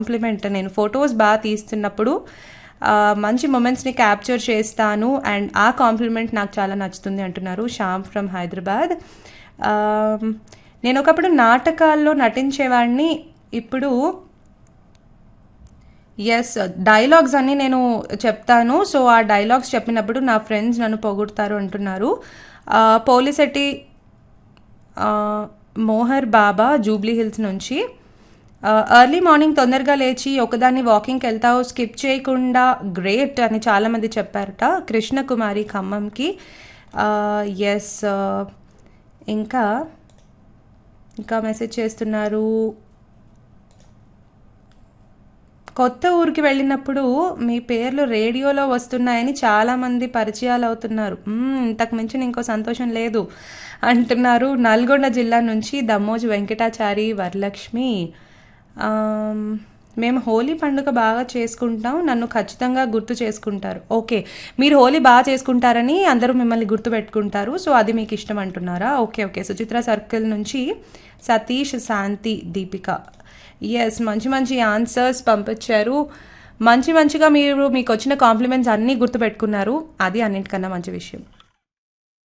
complement నేను photos బాగా తీస్తున్నప్పుడు ఆ, మంచి మొమెంట్స్ని క్యాప్చర్ చేస్తాను అండ్ ఆ కాంప్లిమెంట్ నాకు చాలా నచ్చుతుంది అంటున్నారు శ్యామ్ ఫ్రమ్ హైదరాబాద్ ఆ, నేను ఒకప్పుడు నాటకాల్లో నటించేవాడిని ఇప్పుడు ఎస్ డైలాగ్స్ అన్నీ నేను చెప్తాను సో ఆ డైలాగ్స్ చెప్పినప్పుడు నా ఫ్రెండ్స్ నన్ను పొగుడతారు అంటున్నారు ఆ, పోలిసెట్టి ఆ, మోహర్ బాబా జూబ్లీ హిల్స్ నుంచి ఎర్లీ మార్నింగ్ తొందరగా లేచి ఒకదాన్ని వాకింగ్కి వెళ్తావు స్కిప్ చేయకుండా గ్రేట్ అని చాలామంది చెప్పారట కృష్ణకుమారి ఖమ్మంకి ఎస్ ఇంకా ఇంకా మెసేజ్ చేస్తున్నారు కొత్త ఊరికి వెళ్ళినప్పుడు మీ పేర్లు రేడియోలో వస్తున్నాయని చాలామంది పరిచయాలు అవుతున్నారు మ్మ్, ఇంతకు మించిన ఇంకో సంతోషం లేదు అంటున్నారు నల్గొండ జిల్లా నుంచి దమ్మోజు వెంకటాచారి వరలక్ష్మి ఆమ్, మేము హోలీ పండుగ బాగా చేసుకుంటాం నన్ను ఖచ్చితంగా గుర్తు చేసుకుంటారు ఓకే మీరు హోలీ బాగా చేసుకుంటారని అందరూ మిమ్మల్ని గుర్తు పెట్టుకుంటారు సో అది మీకు ఇష్టం అంటున్నారా ఓకే ఓకే సుచిత్ర సర్కిల్ నుంచి సతీష్ శాంతి దీపిక ఎస్ మంచి మంచి ఆన్సర్స్ పంపించారు మంచి మంచిగా మీరు మీకు వచ్చిన కాంప్లిమెంట్స్ అన్నీ గుర్తుపెట్టుకున్నారు అది అన్నింటికన్నా మంచి విషయం